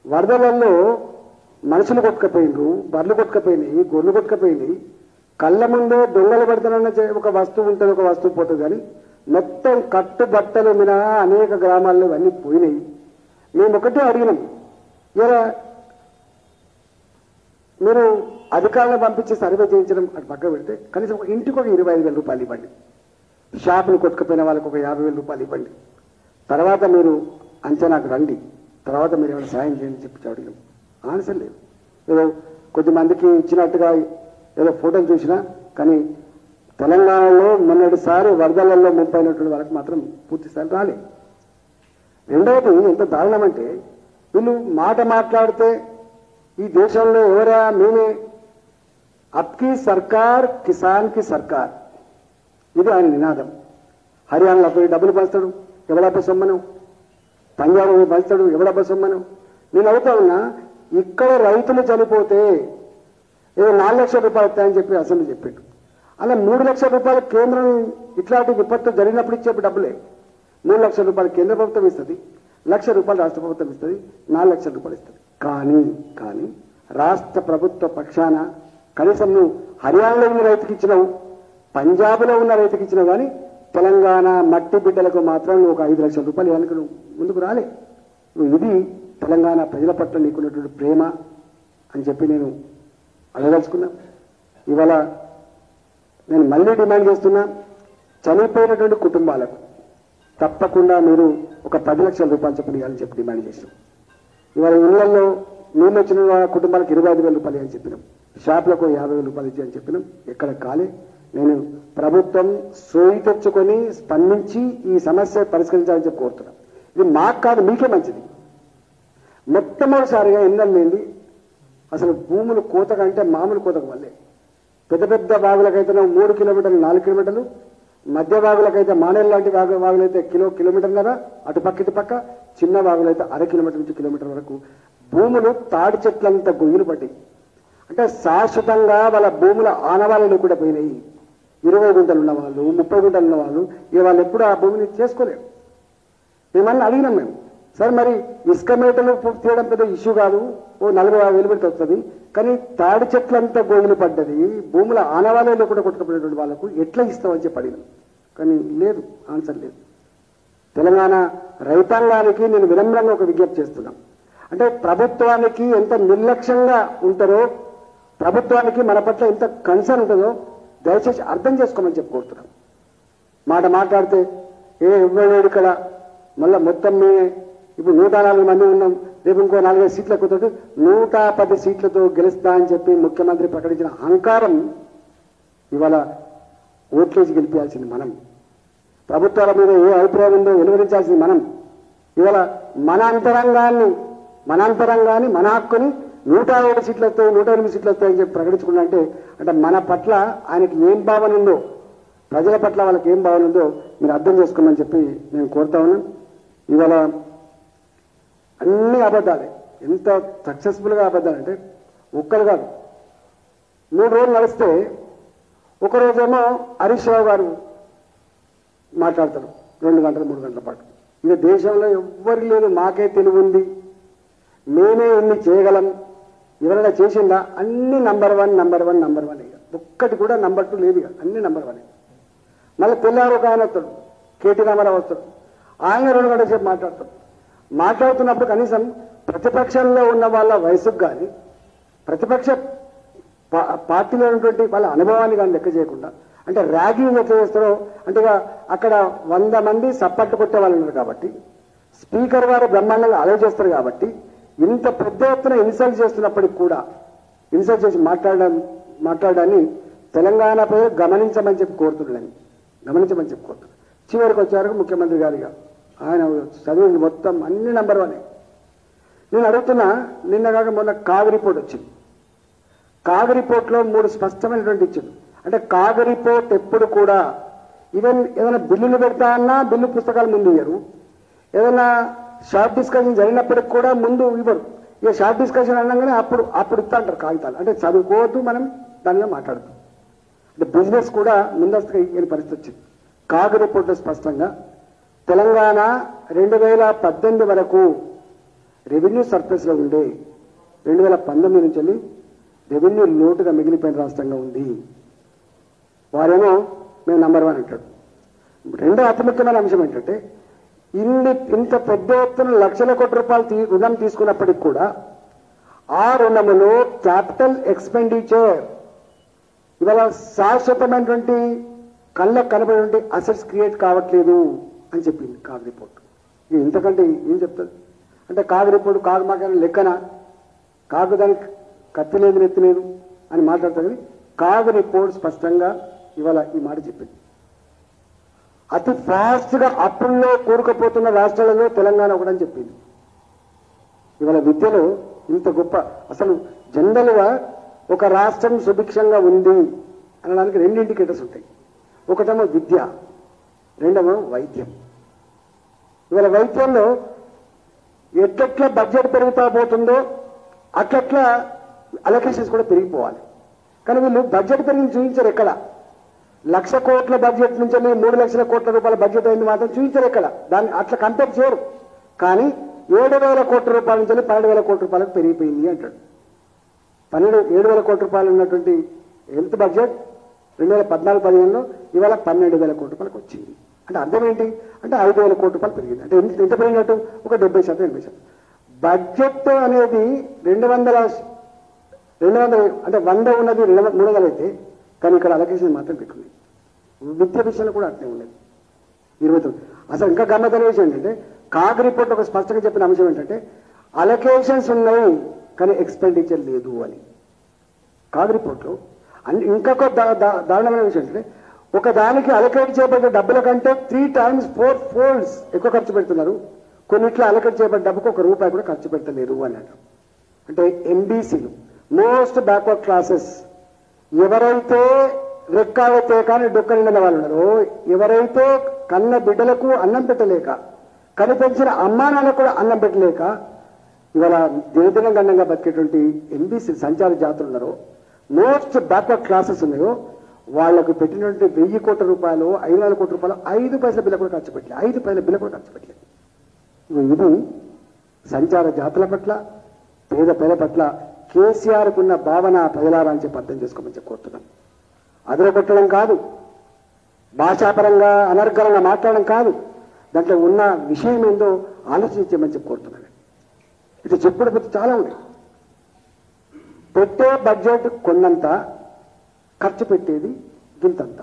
వరదలలో మనుషులు కొట్టుకపోయిండ్రు బర్రెలు కొట్టుకపోయినాయి గొర్రెలు కొట్టుకపోయినాయి కళ్ళ ముందే దొంగలు పడుతున్న ఒక వస్తువు ఉంటుంది ఒక వస్తువు పోతుంది కానీ మొత్తం కట్టు బట్టలు మినహా అనేక గ్రామాల్లో ఇవన్నీ పోయినాయి మేము ఒకటే అడిగినాం ఇలా మీరు అధికారులను పంపించి సర్వే చేయించడం అటు పక్క పెడితే కనీసం ఒక ఇంటికి ఒక ఇరవై ఐదు వేల రూపాయలు ఇవ్వండి షాపులు కొట్టుకుపోయిన వాళ్ళకి ఒక యాభై వేల రూపాయలు ఇవ్వండి తర్వాత మీరు అంచనాకు రండి తర్వాత మీరు ఏమైనా సాయం చేయండి చెప్పి అడిగాం ఆన్సర్ లేదు ఏదో కొద్దిమందికి ఇచ్చినట్టుగా ఏదో ఫోటోలు చూసినా కానీ తెలంగాణలో మొన్నటిసారి వరదలలో ముంపైనటువంటి వాళ్ళకి మాత్రం పూర్తి స్థాయి రాలేదు రెండవది ఎంత దారుణం అంటే వీళ్ళు మాట మాట్లాడితే ఈ దేశంలో ఎవరా మేమే అప్కి సర్కార్ కిసాన్ కి సర్కార్ ఇది ఆయన నినాదం హర్యానాలో పోయి డబ్బులు పంచుతాడు ఎవడబ్బ సొమ్మను పంజాబ్ పోయి పంచుతాడు ఎవడబ్బ సొమ్మను నేను అవుతా ఉన్నా ఇక్కడ రైతులు చనిపోతే ఏదో నాలుగు లక్షల రూపాయలు వస్తాయని చెప్పి అసెంబ్లీ చెప్పాడు అలా మూడు లక్షల రూపాయలు కేంద్రం ఇట్లాంటి విపత్తు జరిగినప్పుడు ఇచ్చే డబ్బులే మూడు లక్షల రూపాయలు కేంద్ర ప్రభుత్వం ఇస్తుంది లక్ష రూపాయలు రాష్ట్ర ప్రభుత్వం ఇస్తుంది నాలుగు లక్షల రూపాయలు ఇస్తుంది కానీ కానీ రాష్ట్ర ప్రభుత్వ పక్షాన కనీసం నువ్వు హర్యానాలో ఉన్న రైతుకి ఇచ్చినావు పంజాబ్లో ఉన్న రైతుకి ఇచ్చినావు కానీ తెలంగాణ మట్టి బిడ్డలకు మాత్రం నువ్వు ఒక ఐదు లక్షల రూపాయలు వెనక నువ్వు ముందుకు రాలే నువ్వు ఇది తెలంగాణ ప్రజల పట్ల నీకున్నటువంటి ప్రేమ అని చెప్పి నేను అడగదలుచుకున్నా ఇవాళ నేను మళ్ళీ డిమాండ్ చేస్తున్నా చనిపోయినటువంటి కుటుంబాలకు తప్పకుండా మీరు ఒక పది లక్షల రూపాయలు చెప్పి ఇవ్వాలని చెప్పి డిమాండ్ చేసినాం ఇవాళ ఇళ్లలో మేము వచ్చిన వాళ్ళ కుటుంబాలకు ఇరవై ఐదు వేల రూపాయలు అని చెప్పినాం షాపులకు యాభై వేల రూపాయలు ఇచ్చి అని చెప్పినాం ఎక్కడ కాలే నేను ప్రభుత్వం సోయి తెచ్చుకొని స్పందించి ఈ సమస్య పరిష్కరించాలని చెప్పి కోరుతున్నాను ఇది మాకు కాదు మీకే మంచిది మొట్టమొదటిసారిగా ఎన్నెళ్ళింది అసలు భూములు కోత కంటే మామూలు కోతకు వల్లే పెద్ద పెద్ద బాగులకైతే మూడు కిలోమీటర్లు నాలుగు కిలోమీటర్లు మధ్య బాగులకైతే మానేరు లాంటి బాగు బాగులైతే కిలో కిలోమీటర్న్నర అటు పక్క ఇటు పక్క చిన్న బాగులైతే అర కిలోమీటర్ నుంచి కిలోమీటర్ వరకు భూములు తాడి చెట్లంత గొయ్యలు పడ్డాయి అంటే శాశ్వతంగా వాళ్ళ భూముల ఆనవాళ్ళు కూడా పోయినాయి ఇరవై గుంటలు ఉన్న వాళ్ళు ముప్పై గుంటలు ఉన్న వాళ్ళు ఇక వాళ్ళు ఎప్పుడు ఆ భూమిని చేసుకోలేరు మేమన్నా అడిగినాం మేము సార్ మరి ఇసుక మేటలు పూర్తి చేయడం పెద్ద ఇష్యూ కాదు ఓ నలభై యాభై వేలు పెట్టి వస్తుంది కానీ తాడి చెట్లంతా గోగులు పడ్డది భూముల ఆనవాళ్ళలో కూడా కొట్టుకుపోయినటువంటి వాళ్ళకు ఎట్లా ఇస్తామని చెప్పి అడిగినాం కానీ లేదు ఆన్సర్ లేదు తెలంగాణ రైతాంగానికి నేను వినమ్రంగా ఒక విజ్ఞప్తి చేస్తున్నాం అంటే ప్రభుత్వానికి ఎంత నిర్లక్ష్యంగా ఉంటారో ప్రభుత్వానికి మన పట్ల ఎంత కన్సర్న్ ఉంటుందో దయచేసి అర్థం చేసుకోమని చెప్పి కోరుతున్నాం మాట మాట్లాడితే ఏ ఇవ్వలేడు ఇక్కడ మళ్ళా మొత్తం మేమే ఇప్పుడు నూట నాలుగు మంది ఉన్నాం రేపు ఇంకో నాలుగైదు సీట్లు ఎక్కుతాడు నూట పది సీట్లతో గెలుస్తా అని చెప్పి ముఖ్యమంత్రి ప్రకటించిన అహంకారం ఇవాళ ఓట్లేసి గెలిపించాల్సింది మనం ప్రభుత్వాల మీద ఏ అభిప్రాయం ఉందో వెలువరించాల్సింది మనం ఇవాళ మన అంతరంగాన్ని మన అంతరంగాన్ని మన హక్కుని నూట ఏడు సీట్లు వస్తాయి నూట ఎనిమిది సీట్లు వస్తాయని చెప్పి ప్రకటించుకున్నా అంటే అంటే మన పట్ల ఆయనకి ఏం భావన ఉందో ప్రజల పట్ల వాళ్ళకి ఏం భావన ఉందో మీరు అర్థం చేసుకోమని చెప్పి నేను కోరుతా ఉన్నాను ఇవాళ అన్ని అబద్ధాలే ఎంత సక్సెస్ఫుల్గా అబద్ధాలు అంటే ఒక్కరు కాదు మూడు రోజులు నడిస్తే ఒక రోజేమో హరీష్ రావు గారు మాట్లాడతారు రెండు గంటలు మూడు గంటల పాటు ఇక దేశంలో ఎవ్వరి లేదు మాకే తెలివి ఉంది మేమే ఇన్ని చేయగలం ఎవరైనా చేసిందా అన్ని number one number one number one ఇక ఒక్కటి కూడా నంబర్ టూ లేదు ఇక అన్ని నంబర్ వన్ మళ్ళీ తెల్లారు ఒక ఆయన వస్తాడు కేటీ రామారావు వస్తాడు ఆయన రెండు గంటల సేపు మాట్లాడతాడు మాట్లాడుతున్నప్పుడు కనీసం ప్రతిపక్షంలో ఉన్న వాళ్ళ వయసుకు కానీ ప్రతిపక్ష పా- పార్టీలో ఉన్నటువంటి వాళ్ళ అనుభవాన్ని కానీ లెక్క చేయకుండా అంటే ర్యాగింగ్ ఎట్లా చేస్తారో అంటే ఇక అక్కడ వంద మంది సప్పట్టు కొట్టే వాళ్ళు ఉన్నారు కాబట్టి స్పీకర్ వారు బ్రహ్మాండంగా ఆలోచిస్తారు కాబట్టి ఇంత పెద్ద ఎత్తున ఇన్సల్ట్ చేస్తున్నప్పటికి కూడా ఇన్సల్ట్ చేసి మాట్లాడడం మాట్లాడడాన్ని తెలంగాణ ప్రజలు గమనించమని చెప్పి కోరుతున్నాను గమనించమని చెప్పి కోరుతున్నాను చివరికి వచ్చారు ముఖ్యమంత్రి గారిగా ఆయన చదివింది మొత్తం అన్ని నంబర్ వన్ నేను అడుగుతున్నా నిన్న కాక మొన్న కాగు రిపోర్ట్ వచ్చింది కాగ్ రిపోర్ట్లో మూడు స్పష్టమైనటువంటి ఇచ్చింది అంటే కాగ్ రిపోర్ట్ ఎప్పుడు కూడా ఈవెన్ ఏదైనా బిల్లులు పెడతా అన్నా బిల్లు పుస్తకాలు ముందు ఇయ్యరు ఏదైనా షార్ట్ డిస్కషన్ జరిగినప్పటికి కూడా ముందు ఇవ్వరు ఇక షార్ట్ డిస్కషన్ అనగానే అప్పుడు అప్పుడు ఇస్తా అంటారు కాగితాలు అంటే చదువుకోవద్దు మనం దాని మీద మాట్లాడతాం అంటే బిజినెస్ కూడా ముందస్తుగా ఇయ్యని పరిస్థితి వచ్చింది కాగ్ రిపోర్ట్లో స్పష్టంగా తెలంగాణ రెండు వేల పద్దెనిమిది వరకు రెవెన్యూ సర్ప్లస్లో ఉండే రెండు వేల పంతొమ్మిది నుంచి వెళ్ళి రెవెన్యూ లోటుగా మిగిలిపోయిన రాష్ట్రంగా ఉంది వారేమో మేము నంబర్ వన్ అంటాడు రెండో అతి ముఖ్యమైన అంశం ఏంటంటే ఇన్ని ఇంత పెద్ద ఎత్తున లక్షల కోట్ల రూపాయలు తీ- రుణం తీసుకున్నప్పటికి కూడా ఆ రుణములో క్యాపిటల్ ఎక్స్పెండిచర్ ఇవాళ శాశ్వతమైనటువంటి కళ్ళకు కనబడేటువంటి అసెట్స్ క్రియేట్ కావట్లేదు అని చెప్పింది కాగ్ రిపోర్ట్ ఇది ఇంతకంటే ఏం చెప్తుంది అంటే కాగ్ రిపోర్ట్ కాగ్ మాక లెక్కన కాగు దానికి కత్తి లేదు నెత్తి లేదు అని మాట్లాడుతుంది కాగ్ రిపోర్ట్ స్పష్టంగా ఇవాళ ఈ మాట చెప్పింది అతి ఫాస్ట్ గా అప్పుల్లో కూరుకుపోతున్న రాష్ట్రాలలో తెలంగాణ ఒకటని చెప్పింది ఇవాళ విద్యలో ఇంత గొప్ప అసలు జనరల్ గా ఒక రాష్ట్రం సుభిక్షంగా ఉంది అనడానికి రెండు ఇండికేటర్స్ ఉంటాయి ఒకటేమో విద్య రెండేమో వైద్యం ఇవాళ వైద్యంలో ఎట్లెట్లా బడ్జెట్ పెరుగుతా పోతుందో అట్లట్లా అలొకేషన్స్ కూడా పెరిగిపోవాలి కానీ వీళ్ళు బడ్జెట్ పెరిగి చూపించారు ఎక్కడ లక్ష కోట్ల బడ్జెట్ నుంచి వెళ్ళి మూడు లక్షల కోట్ల రూపాయల బడ్జెట్ అయింది మాత్రం చూపించారు ఎక్కడ దాన్ని అట్లా కంపేర్ చేయరు కానీ ఏడు వేల కోట్ల రూపాయల నుంచి వెళ్ళి పన్నెండు వేల కోట్ల రూపాయలకు పెరిగిపోయింది అంటాడు పన్నెండు ఏడు వేల కోట్ల రూపాయలు ఉన్నటువంటి హెల్త్ బడ్జెట్ రెండు వేల పద్నాలుగు పదిహేనులో ఇవాళ పన్నెండు వేల కోట్ల రూపాయలకు వచ్చింది అంటే అర్థం ఏంటి అంటే ఐదు వేల కోట్ల రూపాయలు పెరిగింది అంటే ఎంత ఎంత పెరిగినట్టు ఒక డెబ్బై శాతం ఎనభై శాతం బడ్జెట్ అనేది రెండు వందల రెండు వందల అంటే వంద ఉన్నది రెండు వందల- మూడు వందలు అయితే కానీ ఇక్కడ అలొకేషన్ మాత్రం పెట్టుకుంది విద్య విషయంలో కూడా అట్లే ఉండేది ఇరవై తొమ్మిది అసలు ఇంకా గమ్మతైన విషయం ఏంటంటే కాగ్ రిపోర్ట్ ఒక స్పష్టంగా చెప్పిన అంశం ఏంటంటే అలొకేషన్స్ ఉన్నాయి కానీ ఎక్స్పెండిచర్ లేదు అని కాగ్ రిపోర్ట్లో అన్ని ఇంకొక దా- దా- దారుణమైన విషయం ఏంటంటే ఒక దానికి అలొకేట్ చేయబడ్డ డబ్బుల కంటే త్రీ టైమ్స్ ఫోర్ ఫోల్డ్స్ ఎక్కువ ఖర్చు పెడుతున్నారు కొన్నిట్లో అలొకేట్ చేయబడ్డ డబ్బుకు ఒక రూపాయి కూడా ఖర్చు పెట్టలేరు అని అంటారు అంటే ఎంబీసీలు మోస్ట్ బ్యాక్వర్డ్ క్లాసెస్ ఎవరైతే రెక్కాడితే కానీ డొక్క నిండిన వాళ్ళు ఉన్నారో ఎవరైతే కన్న బిడ్డలకు అన్నం పెట్టలేక కని పెంచిన అమ్మానాలకు కూడా అన్నం పెట్టలేక ఇవాళ దినదిన గండంగా బతికేటువంటి ఎంబీసీ సంచార జాతులు ఉన్నారో మోస్ట్ బ్యాక్వర్డ్ క్లాసెస్ ఉన్నాయో వాళ్లకు పెట్టినటువంటి వెయ్యి కోట్ల రూపాయలు ఐదు వందల కోట్ల రూపాయలు ఐదు పైసల బిల్ల కూడా ఖర్చు పెట్టలేదు ఐదు పైసల బిల్ల కూడా ఖర్చు పెట్టలేదు ఇగో ఇది సంచార జాతుల పట్ల పేద పేద పట్ల కేసీఆర్ కున్న భావన ప్రజలారా అని చెప్పి అర్థం చేసుకోమని చెప్పి కోరుతున్నాం అదరగొట్టడం కాదు భాషాపరంగా అనర్గళంగా మాట్లాడడం కాదు దాంట్లో ఉన్న విషయం ఏందో ఆలోచించమని చెప్పి కోరుతున్నాను ఇది చెప్పుడు పోతే చాలా ఉన్నాయి పెట్టే బడ్జెట్ కొన్నంత ఖర్చు పెట్టేది గింతంత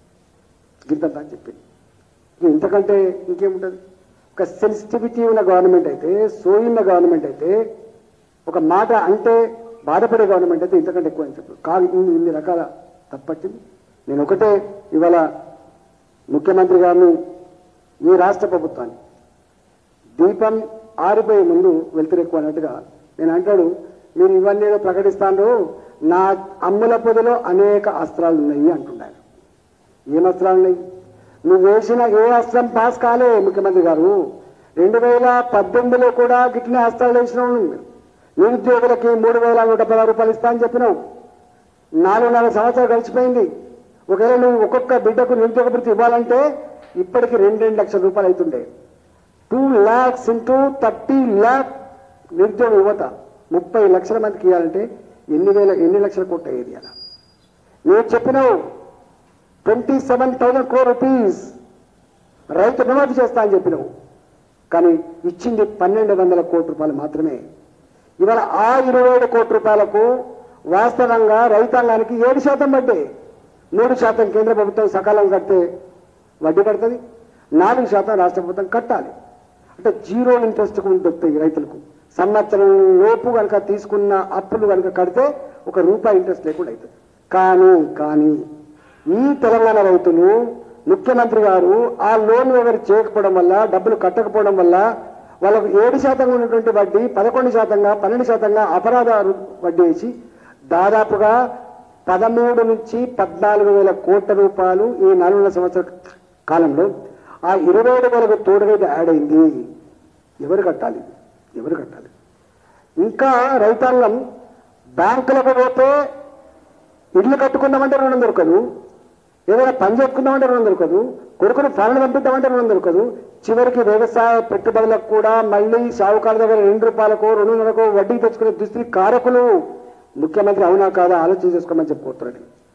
గింతంత అని చెప్పింది ఇక ఇంతకంటే ఇంకేముంటుంది ఒక సెన్సిటివిటీ ఉన్న గవర్నమెంట్ అయితే సోయిన్న గవర్నమెంట్ అయితే ఒక మాట అంటే బాధపడే గవర్నమెంట్ అయితే ఇంతకంటే ఎక్కువ అని చెప్పు కాదు ఇన్ని ఇన్ని రకాల తప్పట్టింది నేను ఒకటే ఇవాళ ముఖ్యమంత్రి గారిని ఈ రాష్ట్ర ప్రభుత్వాన్ని దీపం ఆరిపోయే ముందు వెళ్తురు ఎక్కువ అన్నట్టుగా నేను అంటాడు మీరు ఇవన్నీ ఏదో ప్రకటిస్తాను నా అమ్ముల పొదిలో అనేక అస్త్రాలు ఉన్నాయి అంటున్నారు ఏం అస్త్రాలు ఉన్నాయి నువ్వు వేసిన ఏ అస్త్రం పాస్ కాలే ముఖ్యమంత్రి గారు రెండు వేల పద్దెనిమిదిలో కూడా గిట్లనే అస్త్రాలు వేసినావు నువ్వు. నిరుద్యోగులకి మూడు వేల నూట పదహారు రూపాయలు ఇస్తా అని చెప్పినావు నాలుగున్నర సంవత్సరాలు గడిచిపోయింది ఒకవేళ నువ్వు ఒక్కొక్క బిడ్డకు నిరుద్యోగ భృతి ఇవ్వాలంటే ఇప్పటికి రెండు రెండు లక్షల రూపాయలు అవుతుండే two lakhs into thirty lakh నిరుద్యోగ యువత ముప్పై లక్షల మందికి ఇవ్వాలంటే ఎన్ని వేల ఎన్ని లక్షల కోట్ల అయ్యేది అలా నువ్వు చెప్పినావు twenty seven thousand crore rupees రైతు రుణమాఫీ చేస్తా అని చెప్పినావు కానీ ఇచ్చింది పన్నెండు వందల కోట్ల రూపాయలు మాత్రమే ఇవాళ ఆ ఇరవై ఏడు కోట్ల రూపాయలకు వాస్తవంగా రైతాంగానికి ఏడు శాతం పడ్డాయి మూడు శాతం కేంద్ర ప్రభుత్వం సకాలం కడితే వడ్డీ కడుతుంది నాలుగు శాతం రాష్ట్ర ప్రభుత్వం కట్టాలి అంటే జీరో ఇంట్రెస్ట్ దొరుకుతాయి రైతులకు సంవత్సరం లోపు కనుక తీసుకున్న అప్పులు కనుక కడితే ఒక రూపాయి ఇంట్రెస్ట్ లేకుండా అవుతుంది కానీ కానీ ఈ తెలంగాణ రైతులు ముఖ్యమంత్రి గారు ఆ లోన్ ఎవరు చేయకపోవడం వల్ల డబ్బులు కట్టకపోవడం వల్ల వాళ్ళకు ఏడు శాతం ఉన్నటువంటి వడ్డీ పదకొండు శాతంగా పన్నెండు శాతంగా అపరాధ వడ్డీ వేసి దాదాపుగా పదమూడు నుంచి పద్నాలుగు వేల కోట్ల రూపాయలు ఈ నాలుగున్నర సంవత్సరాల కాలంలో ఆ ఇరవై ఏడు వేలకు తోడుగా ఇది యాడ్ అయింది ఎవరు కట్టాలి ఎవరు కట్టాలి ఇంకా రైతాంగం బ్యాంకులకు పోతే ఇల్లు కట్టుకుందామంటే రుణం దొరకదు ఏదైనా పని చేసుకుందామంటే రుణం దొరకదు కొడుకును ఫారెన్ పంపిద్దామంటే రుణం దొరకదు చివరికి వ్యవసాయ పెట్టుబడులకు కూడా మళ్ళీ షావుకారుల దగ్గర రెండు రూపాయలకు రెండున్నరకు వడ్డీ తెచ్చుకునే దుస్థితి కారకులు ముఖ్యమంత్రి అవునా కాదా ఆలోచన చేసుకోమని చెప్పుకోతున్నాడు